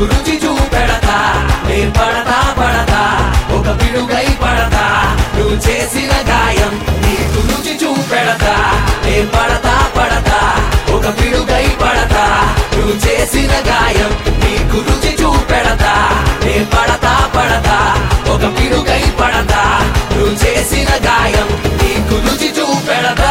రుచి చూపెడతా నే పడతా పడతా ఒక పిడుగై పడతా నువ్వు చేసిన గాయం నీకు రుచి చూపెడతా నే పడతా పడతా ఒక పిడుగై పడతా నువ్వు చేసిన గాయం నీకు రుచి చూపెడతా నే పడతా పడతా ఒక పిడుగై పడతా నువ్వు చేసిన గాయం నీకు రుచి చూపెడతా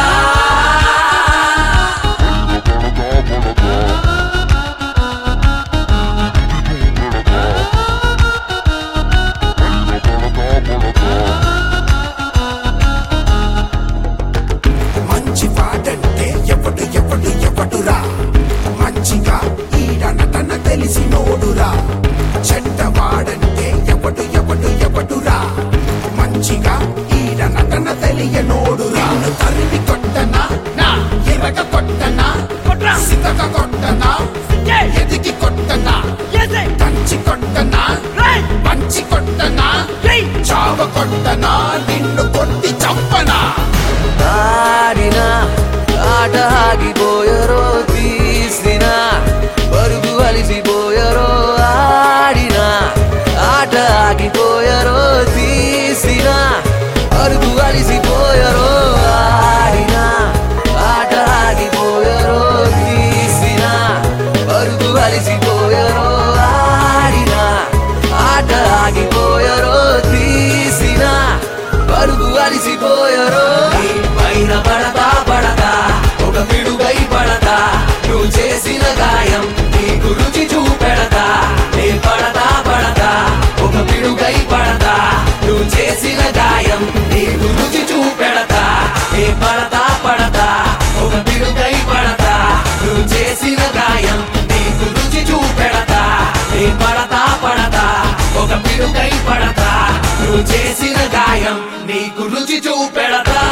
మంచి వాడంటే ఎవడు ఎవడు ఎవడురా మంచిగా ఈడ నటన తెలిసి నోడురా చెడ్డ వాడంటే ఎవడు ఎవడు ఎవడురా మంచిగా ఈడ నటన తెలియ నోడురా తరిమి కొట్టనా నా ఎరగ కొట్టనా సితక కొట్టనా ఎదిగి కొట్టనా కంచి కొట్టనా మంచి కొట్టనా చావ కొట్టనా నిన్ను కొట్టి చంపనా ఆడిన ఆట ఆగిపోయరో తీసిన పరుగు అలిసిపోయరో ఆడిన ఆట ఆగిపోయరో తీసిన పరుగు అలిసిపోయరో ఆడిన ఆట ఆగిపోయరో తీసిన పరుగు అలిసిపోయరో ఆడిన ఆట ఆగిపోయరో తీసిన పరుగు అలిసిపోయరో నీ పైన పడతా పడతా ఒక పిడుగై పడతా నువ్వు చేసిన గాయం నీకు రుచి చూపెడతా నే పడతా పడతా ఒక పిడుగై పడతా నువ్వు చేసిన గాయం నీకు రుచి చూపెడతా నే పడతా పడతా ఒక పిడుగై పడతా నువ్వు చేసిన గాయం నీకు రుచి చూపెడతా నే పడతా పడతా ఒక పిడుగై పడతా నువ్వు చేసిన గాయం నీకు రుచి చూపెడతా